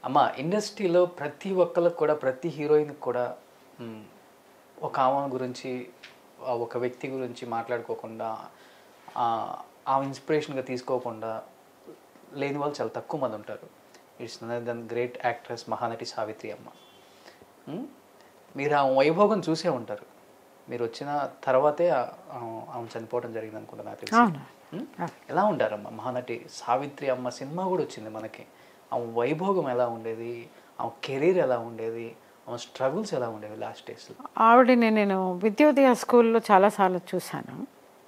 అమ్మ ఇండస్ట్రీలో ప్రతి ఒక్కరికి కూడా ప్రతి హీరోయిన్కి కూడా మ్, ఒక ఆమె గురించి ఆ ఒక వ్యక్తి గురించి మాట్లాడుకోకుండా ఆ, ఆ ఇన్స్పిరేషన్గా తీసుకోకుండా లేని వాళ్ళు చాలా తక్కువ మంది ఉంటారు it's then great actress Mahanati Savitri అమ్మ మ్? మీరు ఆ వైభోగం చూసే ఉంటారు మీరు వచ్చిన తర్వాతే ఆ- ఆ- ఆమె చనిపోవడం జరిగింది అనుకుంటా నాకు తెలిసి అవును మ్? ఎలా ఉంటారమ్మ మహానటి సావిత్రి అమ్మ సినిమా కూడా వచ్చింది మనకి ఆమె వైభోగం ఎలా ఉండేది ఆమె కెరీర్ ఎలా ఉండేది ఆమె స్ట్రగుల్స్ ఎలా ఉండేవి లాస్ట్ డేస్లో ఆవిడని నేను విద్యోదయ స్కూల్లో చాలాసార్లు చూశాను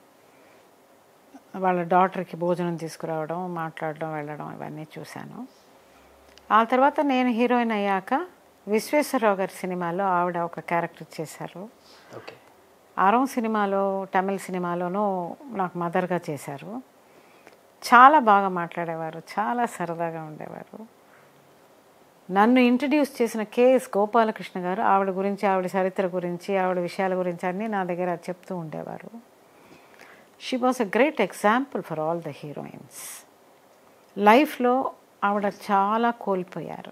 వాళ్ళ డాటర్కి భోజనం తీసుకురావడం మాట్లాడడం వెళ్ళడం ఇవన్నీ చూశాను ఆ తర్వాత నేను హీరోయిన్ అయ్యాక విశ్వేశ్వరరావు గారి సినిమాలో ఆవిడ ఒక క్యారెక్టర్ చేశారు ఓకే ఆరం సినిమాలో తమిళ సినిమాలోనూ నాకు మదర్గా చేశారు చాలా బాగా మాట్లాడేవారు చాలా సరదాగా ఉండేవారు నన్ను ఇంట్రడ్యూస్ చేసిన కేఎస్ గోపాలకృష్ణ గారు ఆవిడ గురించి ఆవిడ చరిత్ర గురించి ఆవిడ విషయాల గురించి అన్నీ నా దగ్గర చెప్తూ ఉండేవారు she was a great example for all the heroines లైఫ్లో ఆవిడ చాలా కోల్పోయారు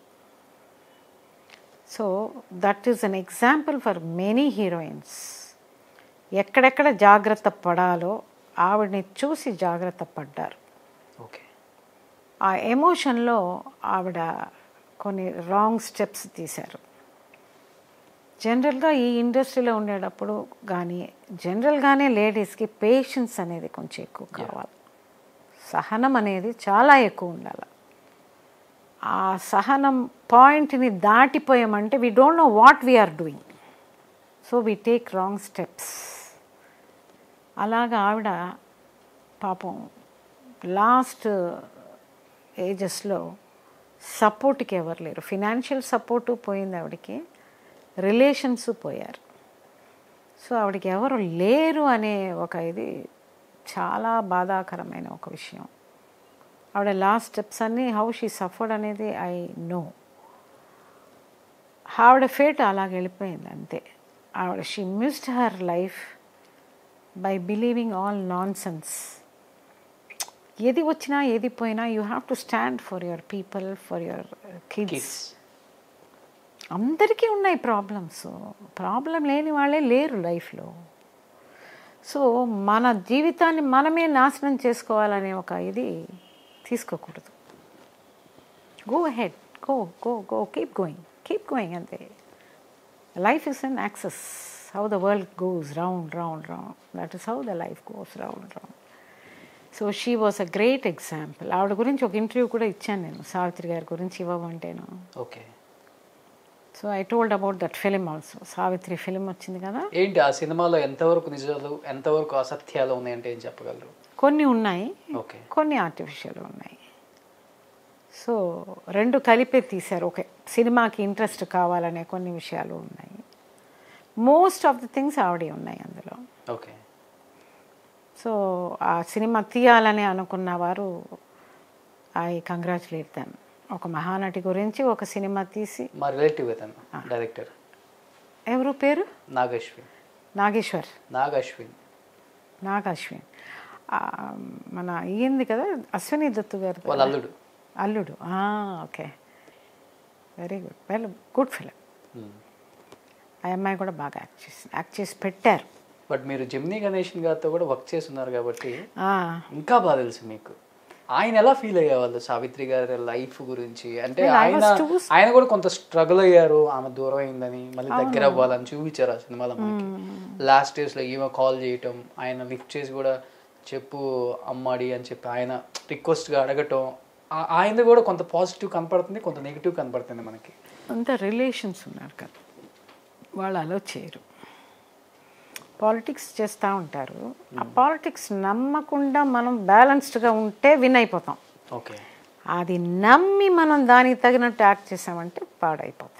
so that is an example for many heroines ఎక్కడెక్కడ జాగ్రత్త పడాలో ఆవిడని చూసి జాగ్రత్త పడ్డారు ఓకే ఆ ఎమోషన్లో ఆవిడ కొన్ని రాంగ్ స్టెప్స్ తీశారు జనరల్గా ఈ ఇండస్ట్రీలో ఉండేటప్పుడు కానీ జనరల్గానే లేడీస్కి పేషెన్స్ అనేది కొంచెం ఎక్కువ కావాలి సహనం అనేది చాలా ఎక్కువ ఉండాలి ఆ సహనం పాయింట్ని దాటిపోయామంటే we don't know what we are doing so we take wrong steps అలాగా ఆవిడ పాపం లాస్ట్ ఏజెస్లో సపోర్ట్కి ఎవరు లేరు ఫినాన్షియల్ సపోర్టు పోయింది ఆవిడకి రిలేషన్స్ పోయారు సో ఆవిడకి ఎవరు లేరు అనే ఒక ఇది చాలా బాధాకరమైన ఒక విషయం ఆవిడ లాస్ట్ స్టెప్స్ అన్నీ హౌ షీ సఫర్డ్ అనేది ఐ నో ఆవిడ ఫేట్ అలాగ వెళ్ళిపోయింది అంతే ఆవిడ she missed her life by believing all nonsense ఏది వచ్చినా ఏది పోయినా you have to stand for your people for your kids kids అందరికీ ఉన్నాయి ప్రాబ్లమ్స్ ప్రాబ్లం లేని వాళ్ళే లేరు లైఫ్లో సో మన జీవితాన్ని మనమే నాశనం చేసుకోవాలనే ఒక ఇది తీసుకోకూడదు go head go go go keep going keep going అంతే life is an axis how the world goes round round round that is how the life goes round round so she was a great example ఆవిడ గురించి ఒక interview కూడా ఇచ్చాను నేను సావిత్రి గారి గురించి ఇవ్వమంటేను okay so I told about that film also Savitri film వచ్చింది కదా ఏంటి ఆ సినిమాలో ఎంతవరకు నిజాలు ఎంతవరకు అసత్యాలు ఉన్నాయంటే ఏం చెప్పగలరు కొన్ని ఉన్నాయి ఓకే కొన్ని ఆర్టిఫిషియల్ ఉన్నాయి సో రెండు కలిపే తీశారు ఓకే సినిమాకి ఇంట్రెస్ట్ కావాలనే కొన్ని విషయాలు ఉన్నాయి మోస్ట్ ఆఫ్ ది థింగ్స్ ఆవిడే ఉన్నాయి అందులో ఓకే సో ఆ సినిమా తీయాలని అనుకున్న వారు ఐ కంగ్రాచులేట్ దెమ్ ఒక మహానటి గురించి ఒక సినిమా తీసి మా రిలేటివ్ అతను డైరెక్టర్ ఎవరు పేరు నాగశ్విన్ నాగేశ్వర్ నాగశ్విన్ నాగ్ అశ్విన్ ఆ, మన ఈయంది కదా అశ్విని దత్తు గారు వాళ్ళ అల్లుడు అల్లుడు okay very good well good film hmm. ఆ అమ్మాయి కూడా బాగా యాక్ట్ చేసింది యాక్ట్ చేసి పెట్టారు బట్ మీరు జమినీ గణేషన్ గారితో కూడా వర్క్ చేస్తున్నారు కాబట్టి ఆ, ఇంకా బాగా తెలుసు మీకు ఆయన ఎలా ఫీల్ అయ్యేవాళ్ళు సావిత్రి గారి లైఫ్ గురించి అంటే Well, I ఆయన was too- ఆయన కూడా కొంత స్ట్రగుల్ అయ్యారు ఆమె దూరం అయిందని మళ్ళీ దగ్గర అవ్వాలని చూపించారు ఆ సినిమాలో మనకి లాస్ట్ డేస్ లో ఈమె కాల్ చేయటం ఆయన లిఫ్ట్ చేసి కూడా చెప్పు అమ్మాడి అని చెప్పి ఆయన రిక్వెస్ట్ గా అడగటం ఆ- ఆయనది కూడా కొంత పాజిటివ్ కనపడుతుంది కొంత నెగిటివ్ కనపడుతుంది మనకి అంత రిలేషన్స్ ఉన్నారు కదా వాళ్ళు అలో చేయరు పాలిటిక్స్ చేస్తూ ఉంటారు ఆ పాలిటిక్స్ నమ్మకుండా మనం బ్యాలెన్స్డ్గా ఉంటే విన్ అయిపోతాం ఓకే అది నమ్మి మనం దానికి తగినట్టు యాక్ట్ చేసామంటే పాడైపోతాం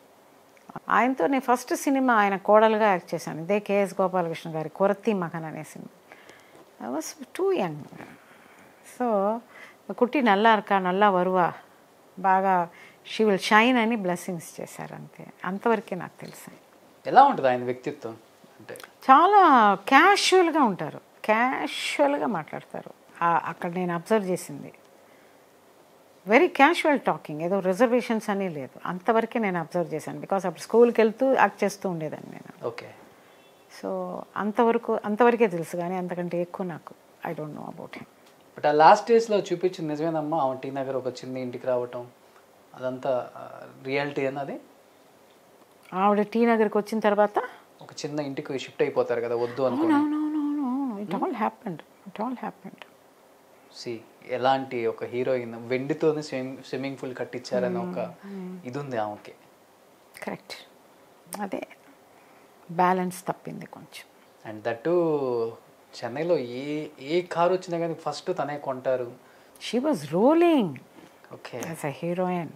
ఆయనతో నేను ఫస్ట్ సినిమా ఆయన కోడలుగా యాక్ట్ చేశాను ఇదే కేఎస్ గోపాలకృష్ణ గారి కొరతి మగన్ అనే సినిమా I was too young so కుట్టి నల్లా అరక నల్లా వరువా బాగా షీ విల్ షైన్ అని బ్లెస్సింగ్స్ చేశారు అంతే అంతవరకే నాకు తెలుసు ఎలా ఉంటుంది ఆయన వ్యక్తిత్వం అంటే చాలా క్యాషువల్గా ఉంటారు క్యాషువల్గా మాట్లాడతారు ఆ- అక్కడ నేను అబ్జర్వ్ చేసింది వెరీ క్యాషువల్ టాకింగ్ ఏదో రిజర్వేషన్స్ అని లేదు అంతవరకే నేను అబ్జర్వ్ చేశాను బికాస్ అప్పుడు స్కూల్కి వెళ్తూ యాక్ట్ చేస్తూ ఉండేదాన్ని నేను ఓకే సో అంతవరకు అంతవరకే తెలుసు కానీ అంతకంటే ఎక్కువ నాకు I don't know about him but ఆ లాస్ట్ డేస్లో చూపించింది నిజమేనమ్మా ఆమె టీ నగర్ ఒక చిన్న ఇంటికి రావటం అదంతా రియాలిటీ అన్నది ఆవిడ టీ నగర్కి వచ్చిన తర్వాత ఒక చిన్న ఇంటికి షిఫ్ట్ అయిపోతారు కదా వద్దు అనుకుని it all happened it all happened see ఎలాంటి ఒక హీరోయిన్ వెండితోనే స్విమ్మింగ్ స్విమ్మింగ్ పూల్ కట్టించారని ఒక ఇది ఉంది ఆమెకి కరెక్ట్ అదే బ్యాలెన్స్ తప్పింది కొంచెం అండ్ దట్టు చెన్నైలో ఏ ఏ కారు వచ్చినా కానీ ఫస్ట్ తనే కొంటారు she was rolling okay as a heroine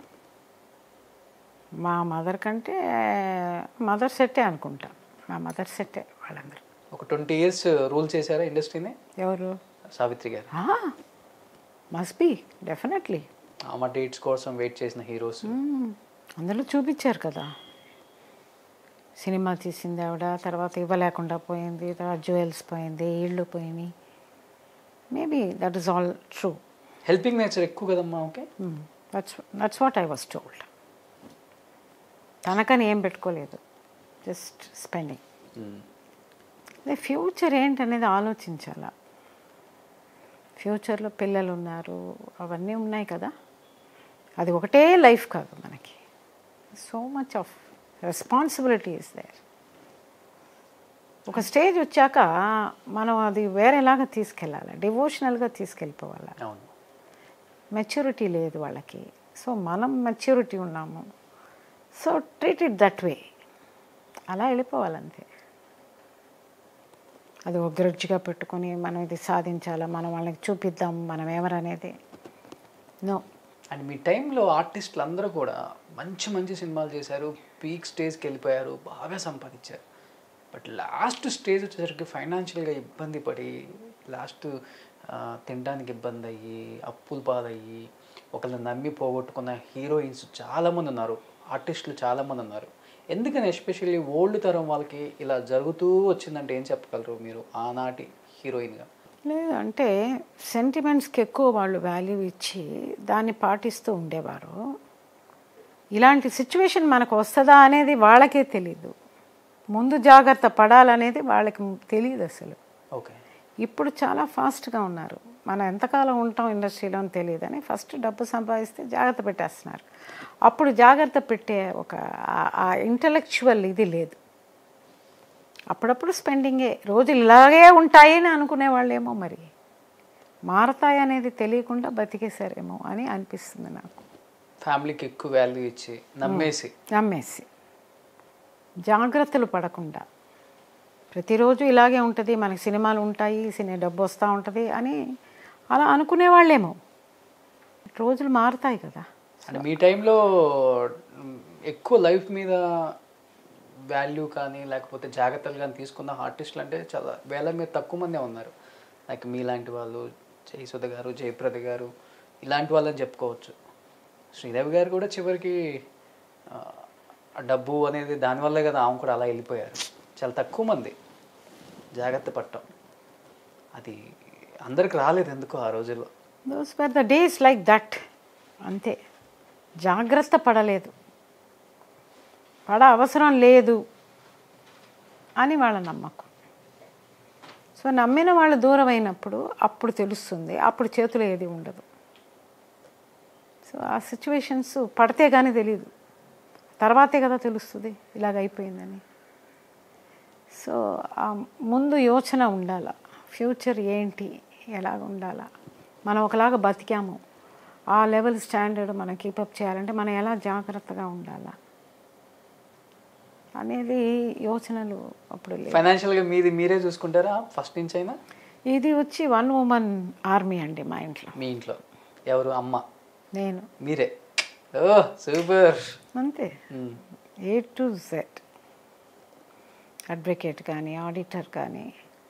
మా మదర్ కంటే మదర్ సెట్టే అనుకుంటా మా మదర్ సెట్టే వాళ్ళందరూ ఒక ట్వంటీ ఇయర్స్ రూల్ చేశారా ఇండస్ట్రీని ఎవరు సావిత్రి గారు మస్ట్ బి డెఫినెట్లీ ఆమె డేట్స్ కోసం వెయిట్ చేసిన హీరోస్ అందులో చూపించారు కదా సినిమా తీసింది ఆవిడ తర్వాత ఇవ్వలేకుండా పోయింది తర్వాత జ్యువెల్స్ పోయింది ఇళ్ళు పోయినాయి maybe that is all true helping nature ఎక్కువ కదమ్మా okay that's that's what I was told తనకని ఏం పెట్టుకోలేదు జస్ట్ స్పెండింగ్ అదే ఫ్యూచర్ ఏంటనేది ఆలోచించాల ఫ్యూచర్లో పిల్లలు ఉన్నారు అవన్నీ ఉన్నాయి కదా అది ఒకటే లైఫ్ కాదు మనకి so much of responsibility is there ఒక స్టేజ్ వచ్చాక మనం అది వేరేలాగా తీసుకెళ్ళాలి డివోషనల్గా తీసుకెళ్ళిపోవాలి అవును మెచ్యూరిటీ లేదు వాళ్ళకి సో మనం మెచ్యూరిటీ ఉన్నాము so treat it that way అలా వెళ్ళిపోవాలంతే అది ఒక గ్రడ్జ్గా పెట్టుకొని మనం ఇది సాధించాలా మనం వాళ్ళకి చూపిద్దాం మనం ఎవరనేది నో అండ్ మీ టైంలో ఆర్టిస్టులు అందరూ కూడా మంచి మంచి సినిమాలు చేశారు పీక్ స్టేజ్కి వెళ్ళిపోయారు బాగా సంపాదించారు బట్ లాస్ట్ స్టేజ్ వచ్చేసరికి ఫైనాన్షియల్గా ఇబ్బంది పడి లాస్ట్ తినడానికి ఇబ్బంది అయ్యి అప్పులు పాలయ్యి ఒకళ్ళని నమ్మి పోగొట్టుకున్న హీరోయిన్స్ చాలామంది ఉన్నారు ఆర్టిస్టులు చాలామంది ఉన్నారు ఎందుకని ఎస్పెషల్లీ ఓల్డ్ తరం వాళ్ళకి ఇలా జరుగుతూ వచ్చిందంటే ఏం చెప్పగలరు మీరు ఆనాటి హీరోయిన్గా లేదు అంటే సెంటిమెంట్స్కి ఎక్కువ వాళ్ళు వాల్యూ ఇచ్చి దాన్ని పాటిస్తూ ఉండేవారు ఇలాంటి సిచ్యువేషన్ మనకు వస్తుందా అనేది వాళ్ళకే తెలీదు ముందు జాగ్రత్త పడాలనేది వాళ్ళకి తెలియదు అసలు ఓకే ఇప్పుడు చాలా ఫాస్ట్గా ఉన్నారు మనం ఎంతకాలం ఉంటాం ఇండస్ట్రీలో అని తెలియదని ఫస్ట్ డబ్బు సంపాదిస్తే జాగ్రత్త పెట్టేస్తున్నారు అప్పుడు జాగ్రత్త పెట్టే ఒక ఆ- ఆ ఇంటలెక్చువల్ ఇది లేదు అప్పుడప్పుడు స్పెండింగే రోజులు ఇలాగే ఉంటాయి అని అనుకునే వాళ్ళేమో మరి మారతాయి అనేది తెలియకుండా బతికేశారేమో అని అనిపిస్తుంది నాకు ఫ్యామిలీకి ఎక్కువ వాల్యూ ఇచ్చి నమ్మేసి నమ్మేసి జాగ్రత్తలు పడకుండా ప్రతిరోజు ఇలాగే ఉంటుంది మనకి సినిమాలు ఉంటాయి సినీ డబ్బు వస్తూ ఉంటుంది అని అలా అనుకునే వాళ్ళేమో రోజులు మారుతాయి కదా అంటే మీ టైంలో మ్, ఎక్కువ లైఫ్ మీద వాల్యూ కానీ లేకపోతే జాగ్రత్తలు కానీ తీసుకున్న ఆర్టిస్టులు అంటే చాలా వేల మీద తక్కువ మందే ఉన్నారు లైక్ మీలాంటి వాళ్ళు జయసుధ గారు జయప్రద గారు ఇలాంటి వాళ్ళని చెప్పుకోవచ్చు శ్రీదేవి గారు కూడా చివరికి ఆ, ఆ డబ్బు అనేది దానివల్లే కదా ఆమె కూడా అలా వెళ్ళిపోయారు చాలా తక్కువ మంది జాగ్రత్త పట్టం అది అందరికి రాలేదు ఎందుకో ఆ రోజుల్లో those were the days like that అంతే జాగ్రత్త పడలేదు పడ అవసరం లేదు అని వాళ్ళ నమ్మకం సో నమ్మిన వాళ్ళు దూరం అయినప్పుడు అప్పుడు తెలుస్తుంది అప్పుడు చేతిలో ఏది ఉండదు సో ఆ సిచ్యువేషన్స్ పడితే కానీ తెలియదు తర్వాతే కదా తెలుస్తుంది ఇలాగ అయిపోయిందని సో ఆ ముందు యోచన ఉండాల ఫ్యూచర్ ఏంటి ఎలాగ ఉండాలా మనం ఒకలాగా బతికాము ఆ లెవెల్ స్టాండర్డ్ మనం కీపప్ చేయాలంటే మనం ఎలా జాగ్రత్తగా ఉండాలా అనేది యోచనలు అప్పుడు లేవు ఫైనాన్షియల్గా మీది మీరే చూసుకుంటారా ఫస్ట్ నుంచి అయినా ఇది వచ్చి వన్ ఉమెన్ ఆర్మీ అండి మా ఇంట్లో మీ ఇంట్లో ఎవరు అమ్మ నేను మీరే ఓ సూపర్ అంతే ఏ టు జెడ్ అడ్వకేట్ కానీ ఆడిటర్ కానీ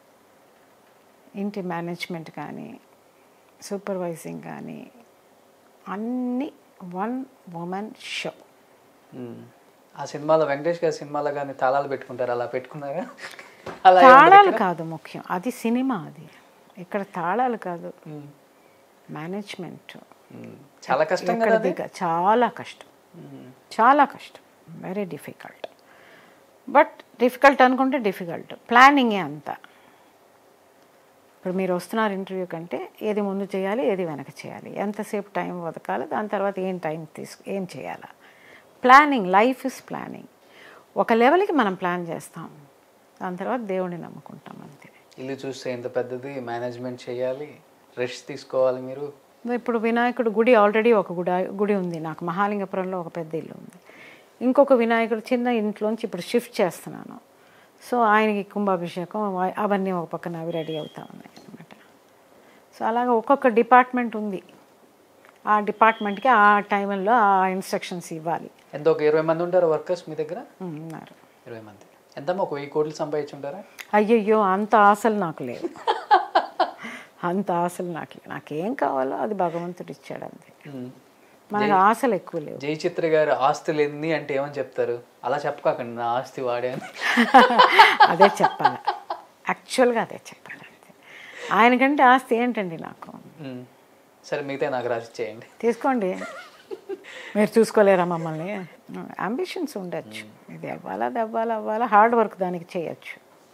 ఇంటి మేనేజ్మెంట్ కానీ సూపర్వైజింగ్ కానీ అన్నీ వన్ ఉమెన్ షో ఆ సినిమాలో వెంకటేష్ గారి సినిమాలో కానీ తాళాలు పెట్టుకుంటారు అలా పెట్టుకున్నారా అలా తాళాలు కాదు ముఖ్యం అది సినిమా అది ఇక్కడ తాళాలు కాదు మ్మ్. మేనేజ్మెంట్ మ్మ్. చాలా కష్టం కదా ఎక్కడ అది దిగ చాలా కష్టం మ్మ్. చాలా కష్టం వెరీ డిఫికల్ట్ బట్ డిఫికల్ట్ అనుకుంటే డిఫికల్ట్ ప్లానింగే అంతా ఇప్పుడు మీరు వస్తున్నారు ఇంటర్వ్యూ కంటే ఏది ముందు చేయాలి ఏది వెనక చేయాలి ఎంతసేపు టైం బతకాలి దాని తర్వాత ఏం టైం తీసుకు ఏం చేయాలా ప్లానింగ్ లైఫ్ ఇస్ ప్లానింగ్ ఒక లెవెల్కి మనం ప్లాన్ చేస్తాం దాని తర్వాత దేవుడిని నమ్ముకుంటాం అంతే ఇల్లు చూస్తే ఎంత పెద్దది మేనేజ్మెంట్ చేయాలి రెస్ట్ తీసుకోవాలి మీరు ఇప్పుడు వినాయకుడు గుడి ఆల్రెడీ ఒక గుడి గుడి ఉంది నాకు మహాలింగపురంలో ఒక పెద్ద ఇల్లు ఉంది ఇంకొక వినాయకుడు చిన్న ఇంట్లోంచి ఇప్పుడు షిఫ్ట్ చేస్తున్నాను సో ఆయనకి కుంభాభిషేకం అవ- అవన్నీ ఒక పక్కన అవి రెడీ అవుతా ఉన్నాయి అనమాట సో అలాగే ఒక్కొక్క డిపార్ట్మెంట్ ఉంది ఆ డిపార్ట్మెంట్కి ఆ టైంలో ఆ ఇన్స్ట్రక్షన్స్ ఇవ్వాలి ఎంత ఒక ఇరవై మంది ఉంటారు వర్కర్స్ మీ దగ్గర ఉమ్, ఉన్నారు ఇరవై మంది ఎంతమ్మా ఒక వెయ్యి కోట్లు సంపాదించుంటారా అయ్యయ్యో అంత ఆశలు నాకు లేవు అంత ఆశలు నాకు లేవు నాకేం కావాలో అది భగవంతుడు ఇచ్చాడు అంతే మ్మ్. మనకు ఆశలు ఎక్కువ లేవు జై చిత్ర గారు ఆస్తులు ఎన్ని అంటే ఏమని చెప్తారు అలా చెప్పకాకండి నా ఆస్తి వాడే అని అదే చెప్పాలి యాక్చువల్గా అదే చెప్పాలి అంతే ఆయనకంటే ఆస్తి ఏంటండి నాకు మ్మ్. సరే మిగతా నాకు రాసి చేయండి తీసుకోండి మీరు చూసుకోలేరా మమ్మల్ని అంబిషన్స్ ఉండొచ్చు ఇది అవ్వాలా అది అవ్వాలా అవ్వాలా హార్డ్ వర్క్ దానికి చేయొచ్చు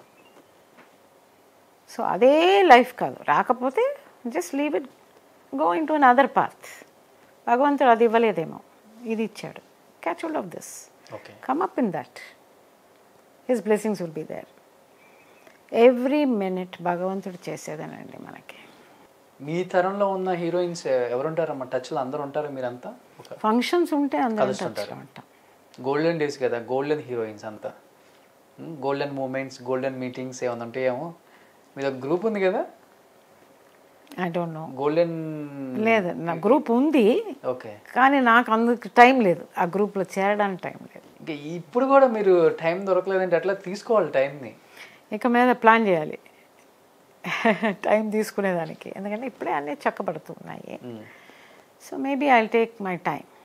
సో అదే లైఫ్ కాదు రాకపోతే just leave it go into another path భగవంతుడు అది ఇవ్వలేదేమో ఇది ఇచ్చాడు catch hold of this okay come up in that. His blessings will be there. Every minute భగవంతుడు చేసేదేనండి మనకి మీ తరంలో ఉన్న హీరోయిన్స్ ఎవరుంటారమ్మా టచ్లో అందరూ ఉంటారు మీరంతా ఒక ఫంక్షన్స్ ఉంటే అందరం కలుస్తుంటారు. టచ్లో ఉంటాం గోల్డెన్ డేస్ కదా గోల్డెన్ హీరోయిన్స్ అంతా గోల్డెన్ మూమెంట్స్ గోల్డెన్ మీటింగ్స్ ఏమైనా ఉంటాయేమో మీద గ్రూప్ ఉంది కదా ఐ డోంట్ నో గోల్డెన్ లేదు నా గ్రూప్ ఉంది ఓకే కానీ నాకు అందుకు టైం లేదు ఆ గ్రూప్లో చేరడానికి టైం లేదు ఇంకా ఇప్పుడు కూడా మీరు టైం దొరకలేదంటే అట్లా తీసుకోవాలి టైంని ఇక మీద ప్లాన్ చేయాలి టైం తీసుకునేదానికి ఎందుకంటే ఇప్పుడే అన్నీ చక్కబడుతున్నాయి so maybe I take my time